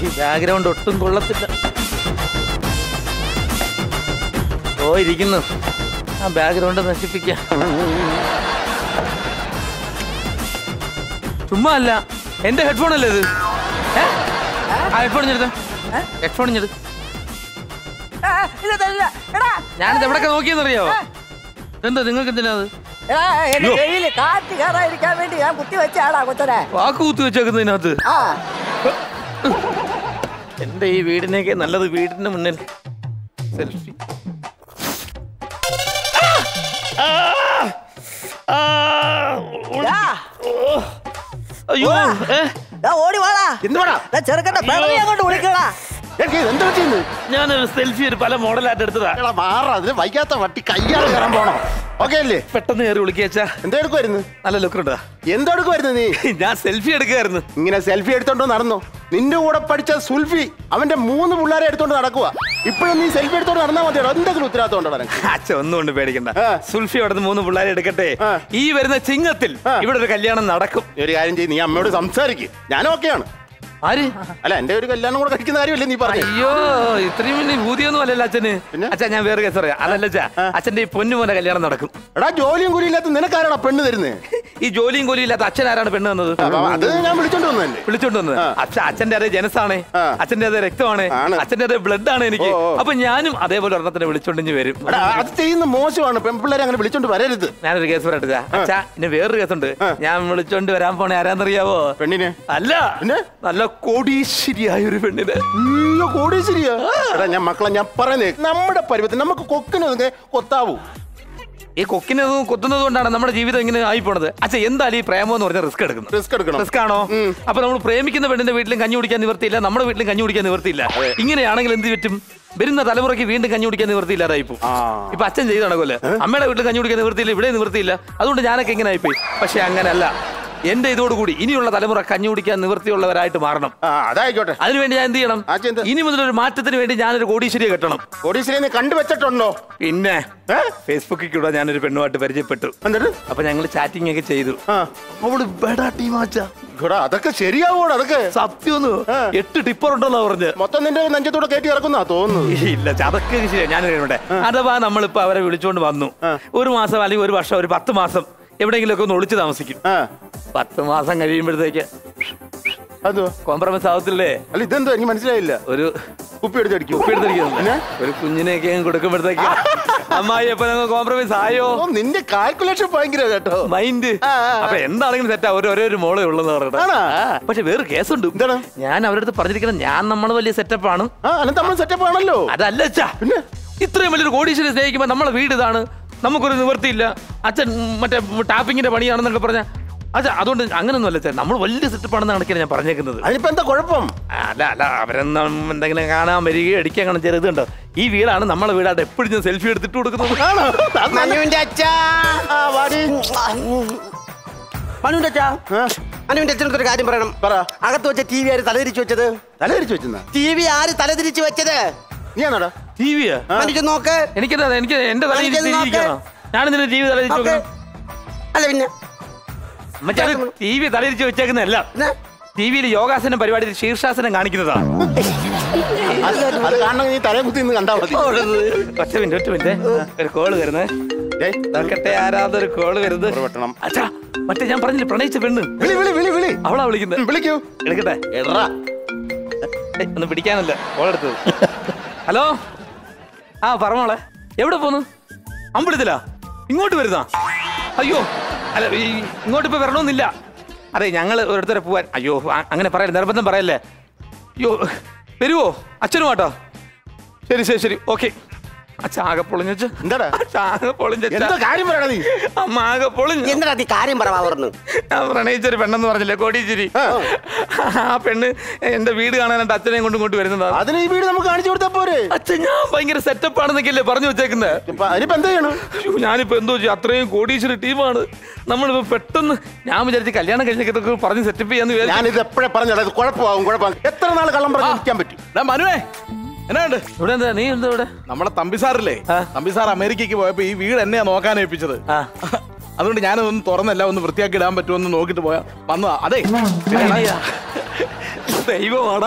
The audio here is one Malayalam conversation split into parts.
ഈ ബാക്ക്ഗ്രൗണ്ട് ഒട്ടും കൊള്ളത്തില്ല ഓ ഇരിക്കുന്നു ആ ബാക്ക്ഗ്രൗണ്ട് നശിപ്പിക്കാം ചുമ്മാ അല്ല എന്റെ ഹെഡ്ഫോൺ അല്ലേ ഇത് ഏ? ആ ഹെഡ്ഫോൺ ഞെടുത്ത ഹെഡ്ഫോൺ ഞെടു ആ, ഇല്ല, ഇല്ല, ഇല്ല. എടാ, ഞാനിത് എവിടൊക്കെ നോക്കിയെന്നറിയോ എന്താ നിങ്ങൾക്ക് എന്തിനാ അത് എടാ, എന്റെ കയ്യില് കാറ്റ് കയറാതിരിക്കാൻ വേണ്ടി ഞാൻ കുത്തി വെച്ചാടാ കൊച്ചനെ വാക്ക് കുത്തി വെച്ചേക്കുന്നതിനകത്ത് ആ എന്റെ ഈ വീടിനേക്ക് നല്ലത് വീടിന്റെ മുന്നിൽ സെൽഫി ദാ, അയ്യോ ഏ? ദാ ഓടി വാടാ എന്തുവാടാ ദാ ചെറുക്കന്റെ പിറവി അങ്ങോട്ട് വിളിക്കടാ എനിക്ക് എന്താ ചെയ്യുന്നു ഞാനൊരു സെൽഫി ഒരു പല മോഡലായിട്ട് എടുത്തതാ എടാ മാറാ അതിന് വൈകാത്ത വട്ടി കയ്യാറ് കയറാൻ പോണോ ഓക്കെ അല്ലേ പെട്ടെന്ന് കയറി വിളിക്കാച്ചാ എന്താ എടുക്കുമായിരുന്നു നല്ല ലുക്ക് ഉണ്ടാ എന്തെടുക്കുമായിരുന്നു നീ ഞാൻ സെൽഫി എടുക്കായിരുന്നു ഇങ്ങനെ സെൽഫി എടുത്തോണ്ട് നടന്നോ നിന്റെ കൂടെ പഠിച്ച സുൽഫി അവന്റെ മൂന്ന് പിള്ളേരെ എടുത്തോണ്ട് നടക്കുക ഇപ്പോഴും നീ സെൽഫി എടുത്തോണ്ട് നടന്നാ മതിയോ എന്തെങ്കിലും ഉത്തരവാദിത്തം ഉണ്ടോ നിനക്ക്? അച്ഛ ഒന്നും കൊണ്ട് പേടിക്കണ്ട ആ. സുൽഫി അവിടെ മൂന്ന് പിള്ളേരെ എടുക്കട്ടെ ആ. ഈ വരുന്ന ചിങ്ങത്തിൽ ആ. ഇവിടെ ഒരു കല്യാണം നടക്കും നീ ഒരു കാര്യം ചെയ്യ് നീ അമ്മയോട് സംസാരിക്കും ഞാൻ ഓക്കെയാണ് ആര് അല്ല എന്റെ ഒരു കല്യാണം കൂടെ കഴിക്കുന്ന കാര്യമല്ലേ നീ പറഞ്ഞു അയ്യോ ഇത്രയും വലിയ ഭൂതിയൊന്നും അല്ലല്ലോ അച്ഛന് പിന്നെ? അച്ഛാ ഞാൻ വേറെ കേസ് പറയാം അതല്ല അച്ഛാ അച്ഛന്റെ ഈ പൊന്നു പോലെ കല്യാണം നടക്കും എടാ ജോലിയും കുരിയില്ലാത്ത നിനക്കാരാടാ പെണ്ണ് തരുന്നേ ഈ ജോലിയും കൂലിയും ഇല്ലാത്ത അച്ഛൻ ആരാണ് പെണ്ണ് തന്നത് അപ്പൊ അത് ഞാൻ വിളിച്ചോണ്ട് വന്നല്ലേ വിളിച്ചോണ്ട് വന്നത് ആ. അച്ഛ അച്ഛന്റെ അതേ ജനസാണ് ആ. അച്ഛന്റെ അതേ രക്തമാണ് ആണ്. അച്ഛന്റെ അതേ ബ്ലഡ് ആണ് എനിക്ക് ഓ, ഓ. അപ്പൊ ഞാനും അതേപോലെ ഒരെണ്ണത്തിനെ വിളിച്ചോണ്ടിഞ്ഞ് വരും എടാ അത് ചെയ്യുന്ന മോശമാണ് പെൺപിള്ളേരെ അങ്ങനെ വിളിച്ചോണ്ട് വരരുത് ഞാനൊരു കേസ് പറയട്ടെ അച്ഛാ ഇനി വേറൊരു കേസുണ്ട് ഞാൻ വിളിച്ചോണ്ട് വരാൻ പോണേ ആരാന്നറിയാവോ പെണ്ണിനെ അല്ല പിന്നെ? നല്ല കോടീശ്വരിയായ ഒരു പെണ്ണിന് അയ്യോ കോടീശ്വരിയാ എടാ ഞാൻ മക്കളെ ഞാൻ പറയുന്നേ നമ്മുടെ പരുവത്തിന് നമുക്ക് കൊക്കിനൊക്കെ കൊത്താവൂ ഈ കൊക്കിനതും കൊത്തുന്നത് കൊണ്ടാണ് നമ്മുടെ ജീവിതം ഇങ്ങനെ ആയി പോണത് അച്ഛാ എന്തായാലും ഈ പ്രേമം എന്ന് പറഞ്ഞ റിസ്ക് എടുക്കുന്നത് റിസ്ക് എടുക്കണം റിസ്ക് ആണോ അപ്പൊ നമ്മൾ പ്രേമിക്കുന്ന പെണ്ണിന്റെ വീട്ടിലും കഞ്ഞി കുടിക്കാൻ നിവർത്തിയില്ല നമ്മുടെ വീട്ടിലും കഞ്ഞി കുടിക്കാൻ നിവർത്തിയില്ല ഇങ്ങനെയാണെങ്കിൽ എന്ത് പറ്റും വരുന്ന തലമുറയ്ക്ക് വീണ്ടും കഞ്ഞി കുടിക്കാൻ നിവർത്തിയില്ലാതായി പോകും ആ. ഇപ്പൊ അച്ഛൻ ചെയ്ത് നടക്കുമല്ലേ അമ്മയുടെ വീട്ടിൽ കഞ്ഞി കുടിക്കാൻ നിവർത്തിയില്ല ഇവിടെ നിവർത്തിയില്ല അതുകൊണ്ട് ഞാനൊക്കെ ഇങ്ങനെ ആയിപ്പോയി പക്ഷെ അങ്ങനല്ല എന്റെ ഇതോടുകൂടി ഇനിയുള്ള തലമുറ കഞ്ഞി കുടിക്കാൻ നിവൃത്തിയുള്ളവരായിട്ട് മാറണം ആ അതായിക്കോട്ടെ അതിനുവേണ്ടി ഞാൻ എന്ത് ചെയ്യണം ആ, ചെയ്യ് എന്ത്? ഇനി മുതൽ ഒരു മാറ്റത്തിന് വേണ്ടി ഞാനൊരു കോടീശ്വരിയെ കെട്ടണം കോടീശ്വരി നീ കണ്ടുവച്ചിട്ടുണ്ടോ പിന്നെ ഏ? ഫേസ്ബുക്കിൽ കൂടെ ഞാനൊരു പെണ്ണുമായിട്ട് പരിചയപ്പെട്ടു എന്നിട്ട് അപ്പൊ ഞങ്ങൾ ചാറ്റിംഗ് ഒക്കെ ചെയ്തു ആ അവള് ബെടാ ടീമാച്ചാ എടാ അതൊക്കെ ശരിയാവൂടാ അതൊക്കെ സത്യൊന്ന് ആ. എട്ട് ടിപ്പർ ഉണ്ടെന്നാ പറഞ്ഞ് മൊത്തം നിന്റെ നെഞ്ചത്തൂടെ കയറ്റി ഇറക്കുന്നാ തോന്നുന്നു ഇല്ല ച, അതൊക്കെ ശരിയാ ഞാൻ ഇവിടെ അഥവാ നമ്മളിപ്പോ അവരെ വിളിച്ചോണ്ട് വന്നു ആ. ഒരു മാസം അല്ലെങ്കിൽ ഒരു വർഷം ഒരു പത്ത് മാസം എവിടെയെങ്കിലും ഒക്കെ ഒന്ന് ഒളിച്ചു താമസിക്കും ആ പത്ത് മാസം കഴിയുമ്പോഴത്തേക്ക് അതോ കോംപ്രമൈസ് ആവത്തില്ലേ അല്ല ഇതെന്തോ എനിക്ക് മനസ്സിലായില്ല ഒരു കുപ്പി എടുത്തടിക്കും ഉപ്പ് എടുത്തിരിക്കുന്നു പിന്നെ? ഒരു കുഞ്ഞിനെയൊക്കെ അങ്ങ് കൊടുക്കുമ്പോഴത്തേക്ക് അമ്മായി എപ്പോ കോംപ്രമൈസ് ആയോ ഓ നിന്റെ കാൽക്കുലേഷൻ ഭയങ്കര കേട്ടോ മൈൻഡ് ആ, ആ, ആ. അപ്പൊ എന്താണെങ്കിലും സെറ്റാ ഒരു ഒരേ ഒരു മോളെ ഉള്ളെന്ന് ആണോ? പറഞ്ഞിട്ട് പക്ഷെ വേറെ കേസുണ്ട് എന്താണ്? ഞാൻ അവരുടെ അടുത്ത് പറഞ്ഞിരിക്കണം ഞാൻ നമ്മൾ വലിയ സെറ്റപ്പ് ആണ് ആ അല്ല നമ്മൾ സെറ്റപ്പ് ആണല്ലോ അതല്ല അച്ഛാ പിന്നെ? ഇത്രയും വലിയൊരു കോടീശ്വരി സ്നേഹിക്കുമ്പോ നമ്മളെ വീട് ഇതാണ് നമുക്കൊരു നിവൃത്തിയില്ല അച്ഛൻ മറ്റേ ടാപ്പിങ്ങിന്റെ പണിയാണെന്നൊക്കെ പറഞ്ഞ അച്ഛാ അതുകൊണ്ട് അങ്ങനൊന്നും അല്ല അച്ഛാ നമ്മൾ വലിയ സെറ്റപ്പ് ആണെന്ന് കണക്കിയാണ് ഞാൻ പറഞ്ഞേക്കുന്നത് അതിനിപ്പോ എന്താ കുഴപ്പം അല്ല അല്ല അവരെന്നും എന്തെങ്കിലും കാണാൻ വരികയോ അടിക്കാൻ കാണാൻ ചെറുതുണ്ടോ ഈ വീടാണ് നമ്മളെ വീടായിട്ട് എപ്പോഴും ഞാൻ സെൽഫി എടുത്തിട്ട് കൊടുക്കുന്നത് ആണോ അത് നല്ല- മനുവിന്റെ അച്ഛാ ആ വാടി മനുവിന്റെ അച്ഛാ ആ, മനുവിന്റെ അച്ഛനടുത്ത് ഒരു കാര്യം പറയണം പറ അകത്ത് വെച്ച ടി വി ആര് തലതിരിച്ചു വെച്ചത് തലതിരിച്ചു വെച്ചെന്നാ ടി വി ആര് തലതിരിച്ചു വെച്ചത് നീ ആണോടാ ടി വിയാ മനുഷ്യ നോക്ക് എനിക്കെന്താ എനിക്ക് എന്റെ തലയിൽ എനിക്കൊന്ന് നോക്ക്. തിരിയിരിക്കണോ ഞാനിതിന്റെ ടി വി തലയിരിച്ചു നോക്ക്. വെക്കണം അല്ല പിന്നെ മറ്റേ ടി വി തലയിരിച്ച് വെച്ചേക്കുന്നതല്ല പിന്നെ? ടി വിയിൽ യോഗാസനം പരിപാടിയിൽ ശീർഷാസനം കാണിക്കുന്നതാ അത് അത് കാണണമെങ്കിൽ നീ തലയെ കുത്തി നിന്ന് കണ്ടാ മതി ഒറ്റ മിനിറ്റ് ഒറ്റ മിനിറ്റ് ഒരു കോള് വരുന്നേ ഡേയ്, നോക്കട്ടെ ആരാതൊരു കോള് വരുന്നത് പുറപ്പെട്ടണം. അച്ഛാ മറ്റേ ഞാൻ പറഞ്ഞില്ല പ്രണയിച്ച പെണ്ണ് വിളി വിളി വിളി വിളി അവളാ വിളിക്കുന്നത് ഉം, വിളിക്കൂ എടുക്കട്ടെ എടാ ഏയ്, ഒന്ന് പിടിക്കാനല്ല കോളെടുത്തത് ഹലോ ആ പറഞ്ഞോളെ എവിടെ പോന്നു അമ്പലത്തിലാ ഇങ്ങോട്ട് വരുന്നാ അയ്യോ അല്ല ഈ ഇങ്ങോട്ട് ഇപ്പൊ വരണമെന്നില്ല അതെ ഞങ്ങൾ ഒരിടത്തരെ പോവാൻ അയ്യോ അ- അങ്ങനെ പറയല്ലേ നിർബന്ധം പറയല്ലേ അയ്യോ വരുവോ അച്ഛനുമാട്ടോ ശരി ശരി ശരി ഓക്കെ അച്ഛൻ ആകെ പൊളിഞ്ഞു എന്താടാ? ആകെ പൊളിഞ്ഞ എന്താ കാര്യം പറയണ നീ അമ്മ ആകെ പൊളിഞ്ഞു എന്താ നീ കാര്യം പറവാ പറഞ്ഞു ഞാൻ പ്രണയിച്ചൊരു പെണ്ണെന്ന് പറഞ്ഞില്ലേ കോടീശ്ശേരി ആ. ആ പെണ്ണ് എന്റെ വീട് കാണാനായിട്ട് അച്ഛനെയും കൊണ്ട് ഇങ്ങോട്ട് വരുന്നതാണ് അതിന് ഈ വീട് നമുക്ക് കാണിച്ചു കൊടുത്താ പോരെ അച്ഛൻ ഞാൻ ഭയങ്കര സെറ്റപ്പ് ആണെന്നൊക്കെയല്ലേ പറഞ്ഞു വെച്ചേക്കുന്നത് ഇപ്പൊ അതിനിപ്പോ എന്താ ചെയ്യണം അയ്യോ, ഞാനിപ്പോ എന്തോ ചെയ്യും അത്രയും കോടീശ്വര ടീമാണ് നമ്മളിപ്പോ പെട്ടെന്ന് ഞാൻ വിചാരിച്ച് കല്യാണം കഴിഞ്ഞൊക്കെ പറഞ്ഞ് സെറ്റപ്പ് ചെയ്യാന്ന് വിചാരിച്ചു ഞാൻ ഇത് എപ്പോഴേ പറഞ്ഞോളാം ഇത് കുഴപ്പമാകും കുഴപ്പമാകും എത്ര നാൾ കള്ളം പറഞ്ഞ് നിൽക്കാൻ പറ്റും ഡാ മനുവേ എന്നാണ്ട് ഇവിടെ എന്താ നീ എന്താ ഇവിടെ നമ്മളെ തമ്പി സാറില്ലേ ആ. തമ്പി സാർ അമേരിക്കക്ക് പോയപ്പോ ഈ വീട് എന്നെയാ നോക്കാൻ ഏൽപ്പിച്ചത് ആ. അതുകൊണ്ട് ഞാനതൊന്ന് തുറന്നല്ല ഒന്ന് വൃത്തിയാക്കി ഇടാൻ പറ്റുമെന്ന് നോക്കിട്ട് പോയാ വന്നതാ അതെ പിന്നെ ഐഡിയ. ദൈവമാടാ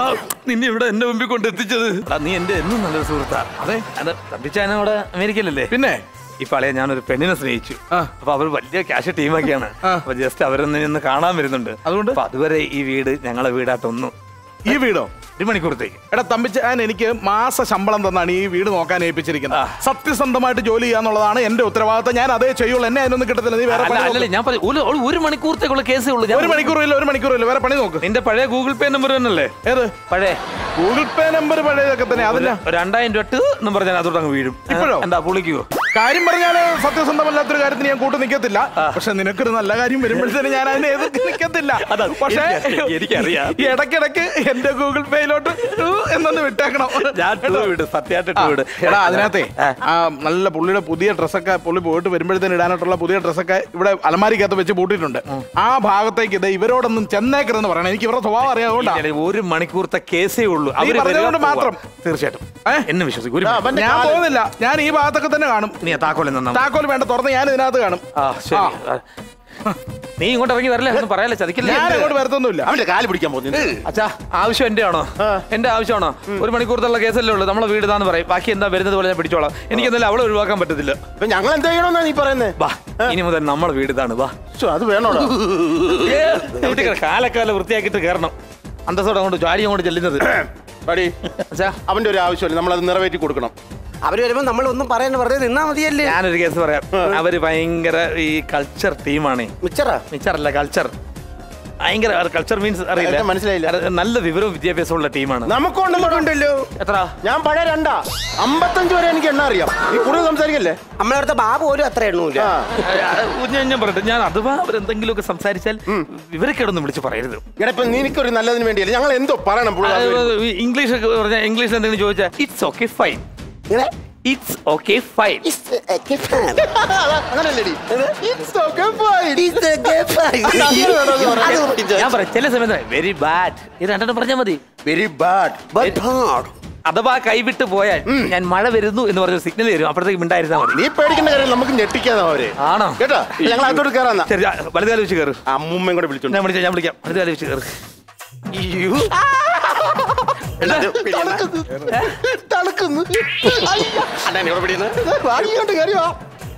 നിന്നെ ഇവിടെ എന്റെ മുമ്പിൽ കൊണ്ട് എത്തിച്ചത് എടാ, നീ എന്റെ എന്നും നല്ലൊരു സുഹൃത്താ അതെ അത് തമ്പിച്ചാനോടെ അമേരിക്കയിലല്ലേ പിന്നെ ഈ പളയെ ഞാനൊരു പെണ്ണിനെ സ്നേഹിച്ചു ആ. അപ്പൊ അവർ വലിയ ക്യാഷ് ടീമൊക്കെയാണ് ആ. അപ്പൊ ജസ്റ്റ് അവരൊന്ന് ഇന്ന് കാണാൻ വരുന്നുണ്ട് അതുകൊണ്ട്? അപ്പൊ അതുവരെ ഈ വീട് ഞങ്ങളെ വീടായിട്ടൊന്നും ഈ വീടോ ഒരു മണിക്കൂറത്തേക്ക് എടാ തമ്പിച്ചാൻ എനിക്ക് മാസ ശമ്പളം തന്നാണ് ഈ വീട് നോക്കാൻ ഏൽപ്പിച്ചിരിക്കുന്നത് സത്യസന്ധമായിട്ട് ജോലി ചെയ്യാന്നുള്ളതാണ് എന്റെ ഉത്തരവാദിത്തം ഞാൻ അതേ ചെയ്യുള്ളൂ എന്നെ അതിനൊന്നും കിട്ടത്തില്ല നീ വേറെ അല്ല പണി അല്ലല്ലേ നോക്ക്. ഞാൻ പറഞ്ഞു, ഒരു- ഒരു- ഒരു മണിക്കൂറത്തേക്കുള്ള കേസേ ഉള്ളൂ ഞാൻ ഒരു മണിക്കൂറില്ല ഒരു മണിക്കൂറില്ല വേറെ പണി നോക്ക് നിന്റെ പഴയ ഗൂഗിൾ പേ നമ്പർ തന്നെയല്ലേ ഏത് പഴയ ഗൂഗിൾ പേ നമ്പർ പഴയതൊക്കെ തന്നെ അതല്ല ഒരു രണ്ടായിരം രൂപ ഇട്ട് എന്ന് പറഞ്ഞാൽ അതോട്ട് അങ്ങ് വീഴും ഇപ്പോഴോ? എന്താ പുളിക്കുവോ കാര്യം പറഞ്ഞാല് സത്യസന്ധമല്ലാത്തൊരു കാര്യത്തിന് ഞാൻ കൂട്ട് നിൽക്കത്തില്ല പക്ഷെ നിനക്കൊരു നല്ല കാര്യം വരുമ്പോഴത്തേന് ഞാൻ അതിനെ എതിർത്ത് നിൽക്കത്തില്ല അതാ, പക്ഷേ എനിക്ക് എനിക്കറിയാം. ഈ ഇടയ്ക്കിടയ്ക്ക് എന്റെ ഗൂഗിൾ പേയിലോട്ട് ടു എന്നൊന്ന് വിട്ടേക്കണം ഞാൻ ടൂ വിട് സത്യമായിട്ട് ടൂ വിട് എടാ അതിനകത്തെ ആ നല്ല പുള്ളിയുടെ പുതിയ ഡ്രസ്സൊക്കെ പുള്ളി പോയിട്ട് വരുമ്പോഴത്തേന് ഇടാനായിട്ടുള്ള പുതിയ ഡ്രസ്സൊക്കെ ഇവിടെ അലമാരിക്കകത്ത് വെച്ച് പൂട്ടിയിട്ടുണ്ട് ആ ഭാഗത്തേക്ക് ഇത് ഇവരോടൊന്നും ചെന്നേക്കരുതെന്ന് പറയണം എനിക്ക് ഇവരുടെ സ്വഭാവം അറിയാതുകൊണ്ടാ ഇല്ല, ഒരു മണിക്കൂറത്തെ കേസേ ഉള്ളൂ നീ അവര് പറഞ്ഞതുകൊണ്ട് വരിക, മാത്രം. പോവാ. തീർച്ചയായിട്ടും ഏ? എന്നെ വിശ്വസിക്കും ഒരു ആ, മിനിറ്റ്. അവന്റെ ഞാൻ കാല്. പോകുന്നില്ല ഞാൻ ഈ ഭാഗത്തൊക്കെ തന്നെ കാണും നീ ആ താക്കോലെ നന്നാ താക്കോൽ വേണ്ട തുറന്ന് ഞാൻ ഇതിനകത്ത് കാണും ആ ശരി ആ. നീ ഇങ്ങോട്ട് ഇറങ്ങി വരല്ലേ ഒന്നും പറയാല്ലേ ചതിക്കില്ലേ ഞാൻ അങ്ങോട്ട് വരത്തൊന്നുമില്ല അവന്റെ കാല് പിടിക്കാൻ പോകുന്നു അച്ഛാ ആവശ്യം എന്റെ ആണോ എന്റെ ആവശ്യമാണോ ഒരു മണിക്കൂറത്തുള്ള കേസല്ലേ ഉള്ളൂ നമ്മളെ വീട് ഇതാന്ന് പറയും ബാക്കി എന്താ വരുന്നത് പോലെ ഞാൻ പിടിച്ചോളാം എനിക്ക് എന്തായാലും അവളെ ഒഴിവാക്കാൻ പറ്റത്തില്ല അപ്പൊ ഞങ്ങൾ എന്ത് ചെയ്യണമെന്നാ നീ പറയുന്നത് വാ ഇനി മുതൽ നമ്മളെ വീട് ഇതാണ് വാ അത് വേണോടാ ഏ, ചവിട്ടി കേറ്. കാലക്കാല വൃത്തിയാക്കിയിട്ട് കയറണം അന്തസ്സോടെ അങ്ങോട്ട് ചാടി അങ്ങോട്ട് ചെല്ലുന്നത് പടി അച്ഛാ അവന്റെ ഒരു ആവശ്യമില്ല നമ്മൾ അത് നിറവേറ്റി കൊടുക്കണം അവര് വരുമ്പോ നമ്മൾ ഒന്നും പറയാൻ വെറുതെ നിന്നാ മതിയല്ലേ ഞാനൊരു കേസ് പറയാം അവര് ഭയങ്കര ഈ കൾച്ചർ ടീമാണ് മിച്ചറാ മിച്ചറല്ല കൾച്ചർ ഭയങ്കര കൾച്ചർ മീൻസ് അറിയില്ല എനിക്ക് മനസ്സിലായില്ല. അത് നല്ല വിവരവും വിദ്യാഭ്യാസമുള്ള ടീമാണ് നമുക്കുണ്ടല്ലോ ഉണ്ടല്ലോ എത്ര ഞാൻ പഴയ രണ്ടാ അമ്പത്തഞ്ച് വരെ എനിക്ക് എണ്ണ അറിയാം നീ കൂടുതൽ സംസാരിക്കല്ലേ നമ്മളടുത്ത ബാബു പോലും അത്ര എണ്ണൂല ആ ഞാൻ ഞാൻ പറയട്ടെ ഞാൻ അഥവാ അവരെന്തെങ്കിലുമൊക്കെ സംസാരിച്ചാൽ വിവരക്കേടൊന്നും വിളിച്ച് പറയരുത് എടാ ഇപ്പൊ നിനക്കൊരു നല്ലതിന് വേണ്ടിയല്ല ഞങ്ങൾ എന്തോ പറയണം പുള്ളി അത് അത് ഇംഗ്ലീഷ് ഒക്കെ പറഞ്ഞാൽ ഇംഗ്ലീഷിൽ എന്തെങ്കിലും ചോദിച്ചാൽ ഇറ്റ്സ് ഓക്കെ ഫൈൻ ഇങ്ങനെ ഇറ്റ്സ് ഓക്കെ ഫൈൻ അങ്ങനല്ലേ It's okay, fine. ഞാൻ പറയാം ചില സമയത്ത് വെരി ബാഡ് ഇത് രണ്ടെണ്ണം പറഞ്ഞാൽ മതി Very bad. അഥവാ കൈവിട്ട് പോയാൽ ഞാൻ മഴ വരുന്നു എന്ന് പറഞ്ഞ സിഗ്നൽ തരും അപ്പോഴത്തേക്ക് മിണ്ടായിരുന്നാ മതി നീ പേടിക്കേണ്ട കാര്യം നമുക്ക് ഞെട്ടിക്കാതെ അവരെ ആണോ കേട്ടോ ഞങ്ങൾ അതോട് കയറാന്നാ ശരി വലുതാലി വെച്ച് കയറ് അമ്മൂമ്മയും കൂടെ വിളിച്ചോണ്ട് ഞാൻ വിളിക്കാം ഞാൻ വിളിക്കാം വലുതാലി വെച്ച് കയറ് തണുക്കുന്നു വാങ്ങിയോണ്ട് കയറി വാ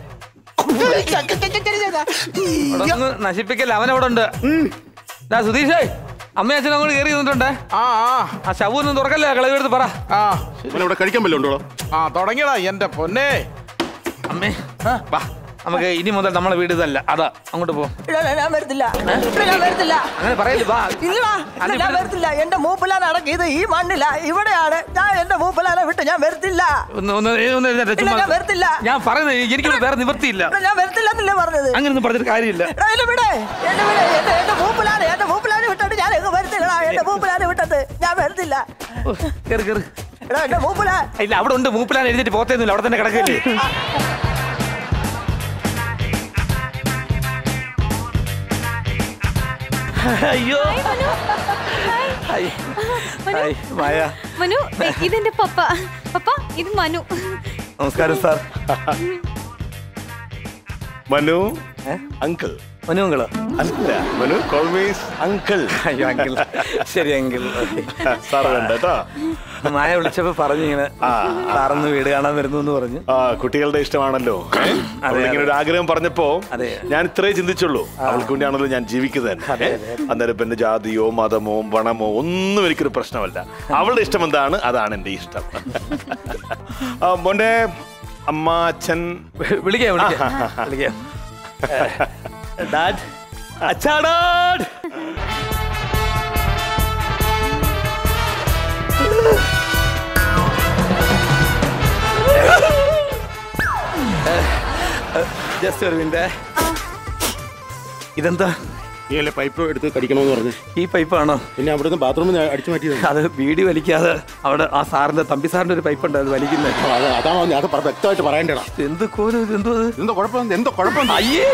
അവിടെ ഒന്ന് നശിപ്പിക്കല്ല അവൻ അവിടെ ഉണ്ട് ദാ സുധീഷേ അമ്മയും അച്ഛനും അങ്ങോട്ട് കയറി നിന്നിട്ടുണ്ടേ ആ ആ ആ ശവു ഒന്നും തുറക്കല്ലേ കളവെടുത്ത് പറ ആ ഇവനെ ഇവിടെ കഴിക്കാൻ വല്ലതും ഉണ്ടോ ആ തുടങ്ങിയടാ എന്റെ പൊന്നെ അമ്മേ വാ നമുക്ക് ഇനി മുതൽ നമ്മളെ വീട് ഇതല്ല അതാ അങ്ങോട്ട് പോ ഇല്ല, ഇല്ല, ഞാൻ വരത്തില്ല ഇല്ല, ഞാൻ വരത്തില്ല അങ്ങനെ പറയല്ലേ വാ ഇല്ലടാ ഇല്ല, ഞാൻ വരത്തില്ല എന്റെ മൂപ്പിലാൻ അടക്കിയത് ഈ മണ്ണില ഇവിടെയാണ് ഞാൻ എന്റെ മൂപ്പിലാനെ വിട്ട് ഞാൻ വരത്തില്ല ഒന്ന് ഒന്ന് ഒന്ന് എഴുന്നേറ്റ് ഇല്ല, ചുമ്മാ ഞാൻ വരത്തില്ല. ഞാൻ പറയുന്നത് എനിക്കിവിടെ വേറെ നിവൃത്തിയില്ല ഇവിടെ ഞാൻ വരത്തില്ല എന്നല്ലേ പറഞ്ഞത് അങ്ങനൊന്നും പറഞ്ഞിട്ട് കാര്യമില്ല എടാ, എന്നെ വിടെ എന്നെ വിടെ എന്റെ എന്റെ മൂപ്പിലാണ് എന്റെ മൂപ്പിലാനെ വിട്ടിട്ട് ഞാൻ എങ്ങ് വരത്തില്ലടാ എന്റെ മൂപ്പിലാനെ വിട്ടത് ഞാൻ വരത്തില്ല ഓ, കേറ് കേറ് എടാ എന്റെ മൂപ്പിലാ ഇല്ല അവിടെ ഉണ്ട് മൂപ്പിലാൻ എഴുതിട്ട് പോത്തേന്നില്ല അവിടെ തന്നെ കിടക്കില്ലേ അയ്യോ ഹായ്. ഹായ്, മായ മനു ദേ, ഇതെന്റെ പപ്പ പപ്പ ഇത് മനു നമസ്കാരം സാർ മനു ഏ? അങ്കിൾ മനു അങ്കിള് അല്ല മനു കോൾമീസ് അങ്കിൾ അയ്യോ അങ്കിൾ ശരി അങ്കിൾ സാർ വേണ്ട കേട്ടോ മായ വിളിച്ചപ്പോ പറഞ്ഞു ഇങ്ങനെ ആ, സാറൊന്ന് വീട് കാണാൻ വരുന്നു എന്ന് പറഞ്ഞു ആ കുട്ടികളുടെ ഇഷ്ടമാണല്ലോ ഏ? അവളിങ്ങനെ ഒരു ആഗ്രഹം പറഞ്ഞപ്പോ അതെ. ഞാൻ ഇത്രേ ചിന്തിച്ചുള്ളൂ അവൾക്ക് വേണ്ടിയാണല്ലോ ഞാൻ ജീവിക്കുന്നത് തന്നെ ഏ? അന്നേരം ഇപ്പൊ എന്റെ ജാതിയോ മതമോ പണമോ ഒന്നും എനിക്കൊരു പ്രശ്നമല്ല അവളുടെ ഇഷ്ടം എന്താണ് അതാണ് എന്റെ ഇഷ്ടം ആ, മോന്റെ അമ്മ അച്ഛൻ വിളിക്കാം വിളിക്കാം വിളിക്കാം ഡാഡ് അച്ഛാ ഡാഡ് ജസ്റ്റ് ഒരു മിനിറ്റ് ഇതെന്താ നീ അല്ലേ പൈപ്പ് എടുത്ത് കടിക്കണമെന്ന് പറഞ്ഞു ഈ പൈപ്പാണോ പിന്നെ അവിടുന്ന് ബാത്റൂമിൽ അടിച്ചു മാറ്റിയത് അത് വീടി വലിക്കാതെ അവിടെ ആ സാറിന്റെ തമ്പി സാറിന്റെ ഒരു പൈപ്പ് ഉണ്ട് അത് വലിക്കുന്നത് അത് അതാണോ നീ അത് പറ- വ്യക്തമായിട്ട് പറയണ്ടടാ എന്ത് കോലും ഇത് എന്തോ ഇത്? എന്തോ കുഴപ്പം എന്തോ കുഴപ്പം അയ്യേ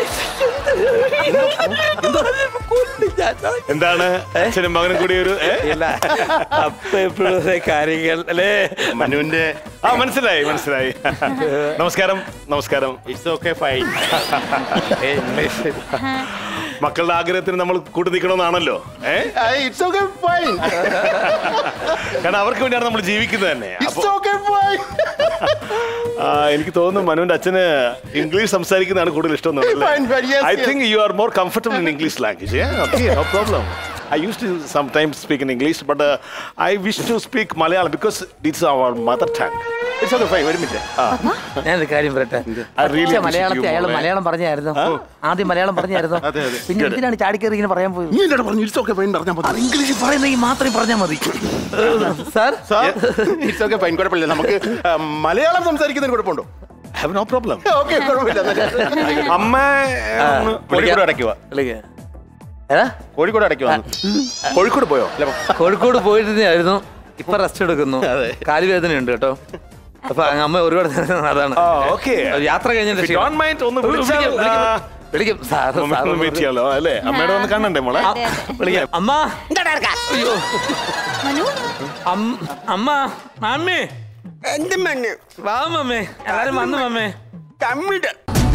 കൊല്ലും ഞാൻ. എന്താണ് അച്ഛനും മകനും കൂടി ഒരു ഏ? ഇല്ല അപ്പൊ എപ്പോഴും ഒരേ കാര്യങ്ങൾ അല്ലേ മനുവിന്റെ ആ മനസ്സിലായി മനസ്സിലായി നമസ്കാരം നമസ്കാരം ഇറ്റ്സ് ഓക്കെ ഫൈൻ മക്കളുടെ ആഗ്രഹത്തിന് നമ്മൾ കൂട്ടി നിൽക്കണമെന്നാണല്ലോ ഏ ഇറ്റ്സ് ഓക്കെ ഫൈൻ കാരണം അവർക്ക് വേണ്ടിയാണ് നമ്മൾ ജീവിക്കുന്നത് തന്നെ അപ്പൊ ഇറ്റ്സ് ഓക്കെ ഫൈൻ ആ, എനിക്ക് തോന്നുന്നു മനുവിന്റെ അച്ഛന് ഇംഗ്ലീഷ് സംസാരിക്കുന്നതാണ് കൂടുതൽ ഇഷ്ടം Fine, fine, yes, I yes. Think you are more comfortable in English language okay no problem I use to sometimes speak in English but I wish to speak Malayalam because it's our mother tongue it's okay fine ഒരു മിനിറ്റ് ഞാനൊരു കാര്യം പറയട്ടെ I really പക്ഷേ miss മലയാളത്തിൽ you, അയാൾ മോനെ. മലയാളം പറഞ്ഞായിരുന്നു ആദ്യം മലയാളം പറഞ്ഞായിരുന്നു അതെ, അതെ. പിന്നെ എന്തിനാണ് ചാടിക്കറി ഇങ്ങനെ പറയാൻ പോയത് നീ എന്നോട് പറഞ്ഞു ഇറ്റ്സ് ഓക്കെ ഫൈൻ പറഞ്ഞാൽ അത് മതി ഇംഗ്ലീഷിൽ പറയുന്നെങ്കിൽ മാത്രമേ പറഞ്ഞാൽ മതി സാർ ഇറ്റ്സ് ഓക്കെ ഫൈൻ കുഴപ്പമില്ല നമുക്ക് ആ, മലയാളം സംസാരിക്കുന്നതിന് കുഴപ്പമുണ്ടോ ഹാവ് നോ പ്രോബ്ലം ഓക്കെ കുഴപ്പമില്ല അമ്മ ഒന്ന് കോഴിക്കോട് അടയ്ക്കുക വിളിക്ക്. ഏതാ കോഴിക്കോട് അടയ്ക്കുക കോഴിക്കോട് പോയോ കോഴിക്കോട് പോയിരുന്നായിരുന്നു ഇപ്പൊ റെസ്റ്റ് എടുക്കുന്നു കാലുവേദനയുണ്ട് കേട്ടോ അപ്പൊ അമ്മ ഒരുപാട് നേരം അതാണ് ആ, okay. യാത്ര കഴിഞ്ഞതിന്റെ ക്ഷീണം. ഡോണ്ട് മൈൻഡ് ഒന്ന് വിളിച്ചാൽ വിളിക്കാം, വിളിക്കാം. ആ, വിളിക്കും സാർ ഒന്ന് മീറ്റ് ചെയ്യാലോ അല്ലേ അമ്മയുടെ ഒന്ന് കാണണ്ടേ മോളെ അതെ, അതെ. വിളിക്കാം അമ്മ അയ്യോ മനു അം- അമ്മ മമ്മി എന്ത് മണ്ണ് വാ മമ്മേ എല്ലാരും വന്നു മമ്മേ തമ്മിട്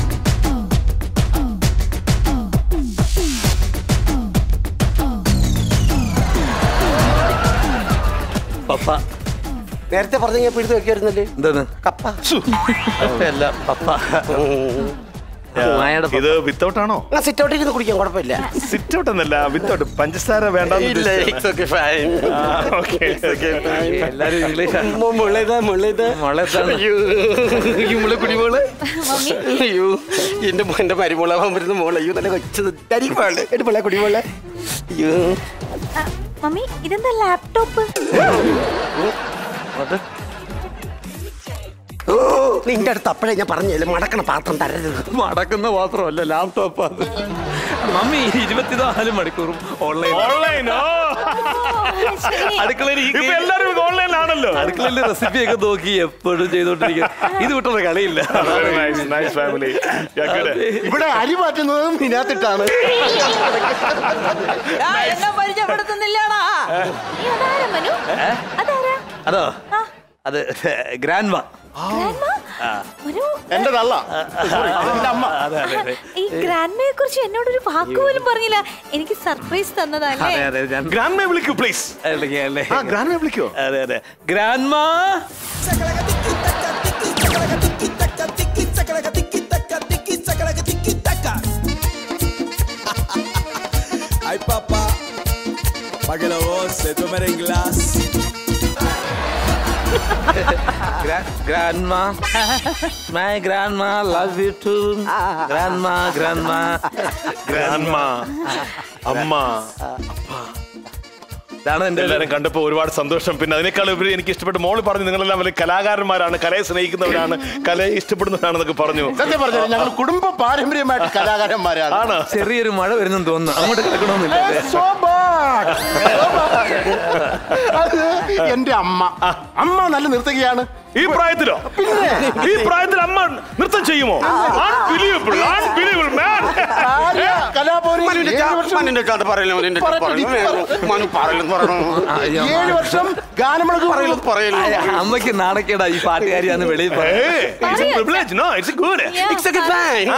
പപ്പ നേരത്തെ പറഞ്ഞ ഞാൻ പിടിച്ചു വെക്കായിരുന്നല്ലേ എന്താണ് കപ്പ അല്ല പപ്പ മായയുടെ പപ്പ. ഇത് വിത്തൗട്ട് ആണോ ഞാൻ സിറ്റ് ഔട്ടിൽ ഇരുന്ന് കുടിക്കാൻ കുഴപ്പമില്ല സിറ്റ് ഔട്ട് എന്നല്ല വിത്തൗട്ട് പഞ്ചസാര വേണ്ട എല്ലാരും ഇംഗ്ലീഷാണ് മുള്ളേതാ മുള്ളേതാ മുളയത്താണ്. മുള കുടിമോള് മമ്മി അയ്യോ എന്റെ മോ- എന്റെ മരുമോളാവാൻ വരുന്ന മോള് അയ്യോ നല്ല കൊച്ചത് തരിപ്പാണ് എന്റെ പിള്ളേ കുടിമോളെ അയ്യോ ആ, മമ്മി ഇതെന്താ ലാപ്ടോപ്പ് അങ്ങോട്ട്. ഓ നിന്റെ അടുത്ത് അപ്പോഴേ ഞാൻ പറഞ്ഞില്ല മടക്കണ പാത്രം തരരുത് മടക്കുന്ന മാത്രമല്ല ലാപ്ടോപ്പ് അത് മമ്മി ഇരുപത്തിനാല് മണിക്കൂറും ഓൺലൈൻ ഓൺലൈനോ അടുക്കളയിൽ ഈ ഇപ്പൊ എല്ലാരും ഓൺലൈനിലാണല്ലോ അടുക്കളയിൽ റെസിപ്പി ഒക്കെ നോക്കി എപ്പോഴും ചെയ്തോണ്ടിരിക്കും ഇത് വിട്ടൊരു കളിയില്ല നൈസ് നൈസ് ഫാമിലി ഇവിടെ അരി മാറ്റുന്നതും ഇതിനകത്തിട്ടാണ് എന്നെ പരിചയപ്പെടുത്തുന്നില്ലടാ നീ അതാരാ മനു അതാരാ അതോ ആ, അത് ഗ്രാൻഡ് മാ grandma? മനു എന്റെ തള്ള എന്റെ അമ്മ അതെ അതെ അതെ ഈ ഗ്രാൻഡ്മയെ കുറിച്ച് എന്നോടൊരു വാക്ക് പോലും പറഞ്ഞില്ല എനിക്ക് സർപ്രൈസ് തന്നതല്ലേ അതെ അതെ ഞാൻ ഗ്രാൻഡ് മേ വിളിക്കൂ പ്ലീസ് അല്ലേ, അല്ലേ. ആ ഗ്രാൻഡ് മേ വിളിക്കോ അതെ അതെ ഗ്രാൻഡ് മാ Ay papá, pa' que lo goce, tomen en glass. Grandma my grandma love you too grandma grandma grandma അമ്മ ഇതാണ് എന്റെ എല്ലാരും കണ്ടപ്പോ ഒരുപാട് സന്തോഷം പിന്നെ അതിനേക്കാൾ ഉപരി എനിക്ക് ഇഷ്ടപ്പെട്ട മോള് പറഞ്ഞു നിങ്ങളെല്ലാം വലിയ കലാകാരന്മാരാണ് കലയെ സ്നേഹിക്കുന്നവരാണ് കലയെ ഇഷ്ടപ്പെടുന്നവരാണെന്നൊക്കെ പറഞ്ഞു സത്യം പറഞ്ഞാൽ ഞങ്ങൾ കുടുംബ പാരമ്പര്യമായിട്ട് കലാകാരന്മാരാണ് ആണ് ചെറിയൊരു മഴ വരുന്നെന്ന് തോന്നുന്നു അങ്ങോട്ട് കിടക്കണമെന്നില്ല ഏ, so bad. So bad. അത് എന്റെ അമ്മ അമ്മ നല്ല നിർത്തുകയാണ് ഈ പ്രായത്തിലോ ഈ പ്രായത്തിൽ അമ്മ നൃത്തം ചെയ്യുമോ അൺബിലീവബിൾ അൺബിലീവബിൾ മാൻ ആര്യ കലാഭവനിൽ മനുവിന്റെ ഏഴ് ചാ- വർഷം മനുവിന്റെ ചാത്ത പറയല്ലോ മനുവിന്റെ ചാത്ത പറയട്ടെ, പറയല്ലോ മനു പറയലെന്ന് പറയണോ ഏഴ് വർഷം ഗാനമേളക്ക് പറയലെന്ന് പറയല്ലോ അമ്മയ്ക്ക് നാണക്കേടാ ഈ പാട്ടുകാരിയാന്ന് വെളിയിൽ പറയാൻ. It's a privilege no it's good Yeah, It's okay, fine.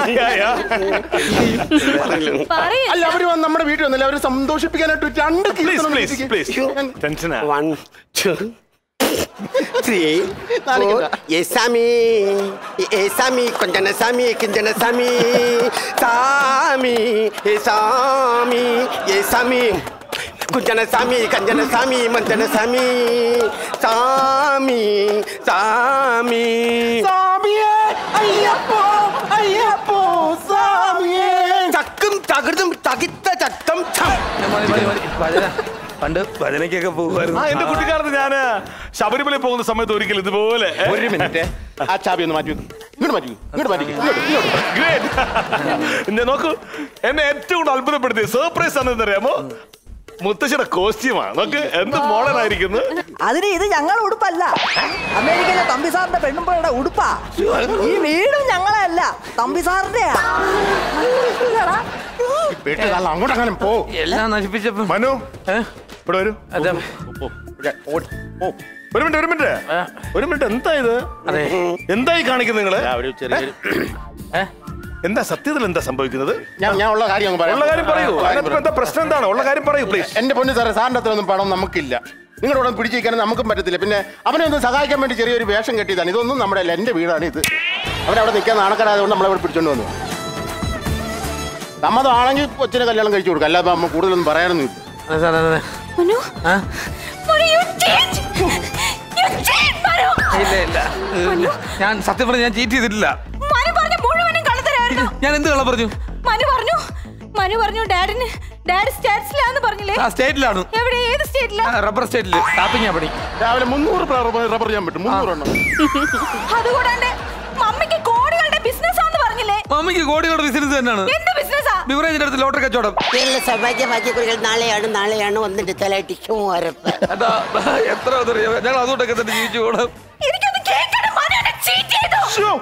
പറയ്. അല്ല അവര് വന്ന് നമ്മുടെ വീട്ടിൽ വന്നില്ല അവര് സന്തോഷിപ്പിക്കാനായിട്ട് രണ്ട് പ്ലീസ് കീർത്തനം പ്ലീസ് രചിക്കുക. പ്ലീസ് ടെൻഷനാ One, two, three, four. Yes, Sammy. Yes, Sammy. Konjana Sammy. Kinjana Sammy. Sammy. Yes, Sammy. Yes, Sammy. കുഞ്ചന സ്വാമി കഞ്ചന സ്വാമി മഞ്ചന സ്വാമി സ്വാമി സ്വാമി സ്വാമിയേ, അയ്യപ്പോ, അയ്യപ്പോ, സ്വാമിയേ. ചക്കും തകൃതും തകിത്ത ചത്തം ഛം. മതി, മതി, മതി. ഭജന പണ്ട് ഭജനയ്ക്കൊക്കെ ആ പോകുമായിരുന്നു എന്റെ കുട്ടിക്കാലത്ത് ഞാന് ശബരിമല പോകുന്ന സമയത്ത് ഒരിക്കൽ ഇതുപോലെ ഒരു മിനിറ്റ് ആ ചാബി ഒന്ന് മാറ്റി വെക്ക്. ഇങ്ങോട്ട് മാറ്റി വെക്ക്. ഇങ്ങോട്ട് മാറ്റി വെക്ക്. ഇങ്ങോട്ട്, ഇങ്ങോട്ട്. ഗ്രേറ്റ് ഞാൻ നോക്കൂ എന്നെ ഏറ്റവും കൂടുതൽ അത്ഭുതപ്പെടുത്തിയ സർപ്രൈസ് ആണെന്ന് അറിയാമോ മുത്തശ്ശിയുടെ കോസ്റ്റ്യൂമാണ് നോക്ക് എന്ത് മോഡേൺ ആയിരിക്കുന്നു അതിന് ഇത് ഞങ്ങളുടെ ഉടുപ്പല്ല അമേരിക്കയിലെ തമ്പി സാറിന്റെ പെണ്ണുമ്പോഴുടെ ഉടുപ്പാ ഈ വീടും ഞങ്ങളെ അല്ല തമ്പി സാറിന്റെയാ ഇല്ലടാ. വീട്ടിൽ നല്ല അങ്ങോട്ട് അങ്ങനെ പോ എല്ലാം നശിപ്പിച്ചപ്പോ മനു ഏ? ഇവിടെ വരൂ അതെ ഒരു മിനിറ്റ് ഒരു മിനിറ്റ് ഒരു മിനിറ്റ് എന്താ ഇത് അതെ എന്തായി കാണിക്കുന്നത് നിങ്ങള് ഒരു ചെറിയൊരു ഏ? എന്താ സത്യത്തിൽ എന്താ സംഭവിക്കുന്നത് ഞാൻ ഞാൻ ഉള്ള കാര്യം അങ്ങ് പറയാം ഉള്ള കാര്യം പറയൂ അതിനകത്ത് എന്താ പ്രശ്നം എന്താണ് ഉള്ള കാര്യം പറയൂ പ്ലീസ് എന്റെ പൊന്നു സാറേ സാറിന്റെ അത്ര ഒന്നും പണം നമുക്കില്ല നിങ്ങളുടെ കൂടെ പിടിച്ചിരിക്കാൻ നമുക്കും പറ്റത്തില്ല പിന്നെ അവനെ ഒന്ന് സഹായിക്കാൻ വേണ്ടി ചെറിയൊരു വേഷം കെട്ടിയതാണ് ഇതൊന്നും നമ്മുടെ അല്ല എന്റെ വീടാണ് ഇത് അവരവിടെ നിൽക്കാൻ നാണക്കാരായതുകൊണ്ട് നമ്മളവിടെ പിടിച്ചോണ്ട് വന്നു സമ്മതമാണെങ്കിൽ കൊച്ചിനെ കല്യാണം കഴിച്ചു കൊടുക്കാം അല്ലാതെ അമ്മ കൂടുതലൊന്നും പറയാനൊന്നുമില്ല അതെ സാർ അതെ മനു ആ? Manu you change. You change, Manu. ഇല്ല ഇല്ല ഇല്ല. ഞാൻ സത്യം പറഞ്ഞ ഞാൻ ചീറ്റ് ചെയ്തിട്ടില്ല മനു പറഞ്ഞ മുഴുവനും കള്ളത്തരായിരുന്നു ഞാൻ എന്ത് കള്ളം പറഞ്ഞു മനു പറഞ്ഞു മനു പറഞ്ഞു ഡാഡിന് ഡാഡി സ്റ്റാറ്റ്സിലാന്ന് പറഞ്ഞില്ലേ ആ സ്റ്റേറ്റിലാണ് എവിടെ ഏത് സ്റ്റേറ്റിലാ റബ്ബർ സ്റ്റേറ്റില് ടാപ്പിംഗ് പണി രാവിലെ മുന്നൂറ് റബ്ബർ റബ്ബർ ചെയ്യാൻ പറ്റും മുന്നൂറെണ്ണം അതുകൂടാണ്ട് മമ്മിക്ക് കോടികളുടെ ബിസിനസ് ആന്ന് പറഞ്ഞില്ലേ മമ്മിക്ക് കോടികളുടെ ബിസിനസ് തന്നെയാണ് എന്ത് ബിസിനസ്സാ ബിവറേജിന്റെ അടുത്ത് ലോട്ടറി കച്ചവടം ಎಲ್ಲ ಸೌಭಾಗ್ಯ ಭಾಗ್ಯಗಳು ನಾಳೆയാണ് ನಾಳೆയാണ് ಒಂದಿട്ട് തലയിട്ട് ചുമരപ്പ അതാ എത്ര അതറിയാം ഞങ്ങൾ അതുകൊണ്ടൊക്കെ തന്നെ ജീവിച്ചു പോകണം എനിക്കൊന്ന് കേൾക്കണം മനു എന്നെ cheat ചെയ്തു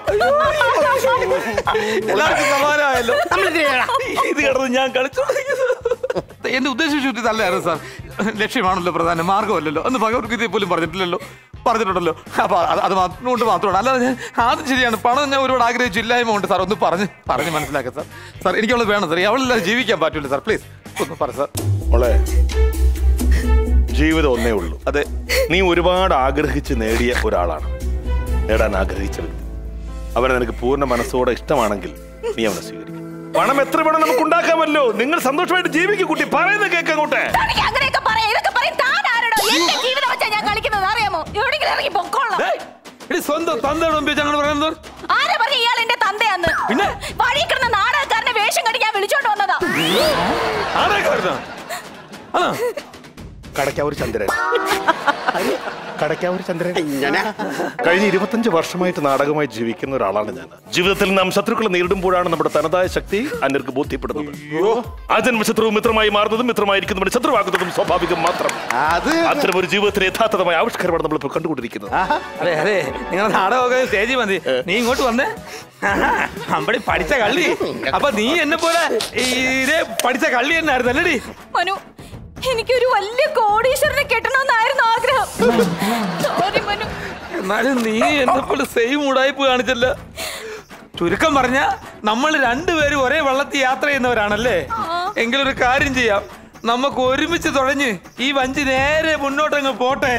എല്ലാവർക്കും സമാനമായല്ലോ ഇത് കിടന്ന് ഞാൻ കളിച്ചു എന്റെ ഉദ്ദേശം ഷൂട്ടി തല്ലായിരുന്നു സാർ ലക്ഷ്യമാണല്ലോ പ്രധാന മാർഗമല്ലല്ലോ അന്ന് ഭഗവത്ഗീതയെ പോലും പറഞ്ഞിട്ടില്ലല്ലോ പറഞ്ഞിട്ടുണ്ടല്ലോ അപ്പൊ അത് അത് മാത്രം കൊണ്ട് മാത്രമാണ് അല്ലാതെ ഞാൻ ആദ്യം ശരിയാണ് പണം ഞാൻ ഒരുപാട് ആഗ്രഹിച്ചു ഇല്ലായ്മ ഉണ്ട് സാർ ഒന്ന് പറഞ്ഞ് പറഞ്ഞ് മനസ്സിലാക്കാം സാർ സാർ എനിക്കുള്ളത് വേണം സാർ അവളില്ലാതെ ജീവിക്കാൻ പറ്റില്ല സാർ പ്ലീസ് ഒന്ന് പറ സാർ മോളെ ജീവിതം ഒന്നേ ഉള്ളൂ അതെ നീ ഒരുപാട് ആഗ്രഹിച്ച് നേടിയ ഒരാളാണ് നേടാൻ ആഗ്രഹിച്ച വ്യക്തി അവനെ നിനക്ക് പൂർണ്ണ മനസ്സോടെ ഇഷ്ടമാണെങ്കിൽ നീ അവനെ സ്വീകരിക്കും പണം എത്ര വേണം നമുക്ക് ഉണ്ടാക്കാമല്ലോ നിങ്ങൾ സന്തോഷമായിട്ട് ജീവിക്കും കുട്ടി പറയുന്ന കേക്ക് അങ്ങോട്ടെ തനിക്ക് അങ്ങനെയൊക്കെ പറയാം ഇതൊക്കെ പറയും താൻ ആരോടോ എന്റെ ജീവിതം വെച്ചാ ഞാൻ കളിക്കുന്നത് അറിയാമോ എവിടെയെങ്കിലും ഇറങ്ങി പൊക്കോളാം ഏയ്, എടി സ്വന്തം തന്തയുടെ മുമ്പിൽ ഞങ്ങൾ പറയുന്നത് ആരാ പറഞ്ഞ ഇയാൾ എന്റെ തന്തയാന്ന് പിന്നെ? വഴി കിടന്ന നാടകക്കാരനെ വേഷം കെട്ടി ഞാൻ വിളിച്ചോണ്ട് വന്നതാ ആരൊക്കെ വരുന്ന ആ കടയ്ക്കാവൂർ ചന്ദ്രൻ കടയ്ക്കാവൂർ ചന്ദ്രൻ കഴിഞ്ഞ ഇരുപത്തഞ്ച് വർഷമായിട്ട് നാടകമായി ജീവിക്കുന്ന ഒരാളാണ് ഞാൻ ജീവിതത്തിൽ നാം ശത്രുക്കളെ നേരിടുമ്പോഴാണ് നമ്മുടെ തനതായ ശക്തി അന്യർക്ക് ബോധ്യപ്പെടുന്നത് ആ ജന്മശത്രു മിത്രമായി മാറുന്നതും മിത്രമായിരിക്കുന്നതും ശത്രുവാകുന്നതും സ്വാഭാവികം മാത്രം അത് അത്തരം ഒരു ജീവിതത്തിലെ യഥാർത്ഥമായ ആവിഷ്കാരമാണ് നമ്മളിപ്പോൾ കണ്ടുകൊണ്ടിരിക്കുന്നത് അതെ അതെ നിങ്ങൾ നാടകമൊക്കെ സ്റ്റേജിൽ മതി നീ ഇങ്ങോട്ട് വന്നേ ആഹാ, അമ്പടി പഠിച്ച കള്ളി അപ്പൊ നീ എന്നെ പോലെ ഈ ഇതേ പഠിച്ച കള്ളി തന്നെ ആയിരുന്നു അല്ലേടി മനു എനിക്കൊരു വലിയ കോടീശ്വരനെ കെട്ടണമെന്നായിരുന്നു ആഗ്രഹം സോറി മനു എന്നാലും നീ എന്നെ പോലെ സെയിം ഉടായ്പ് കാണിച്ചല്ല ചുരുക്കം പറഞ്ഞ നമ്മൾ രണ്ടുപേരും ഒരേ വള്ളത്തിൽ യാത്ര ചെയ്യുന്നവരാണല്ലേ എങ്കിലൊരു കാര്യം ചെയ്യാം നമുക്ക് ഒരുമിച്ച് തുഴഞ്ഞ് ഈ വഞ്ചി നേരെ മുന്നോട്ടങ്ങ് പോട്ടെ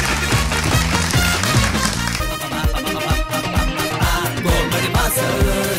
Gomari Master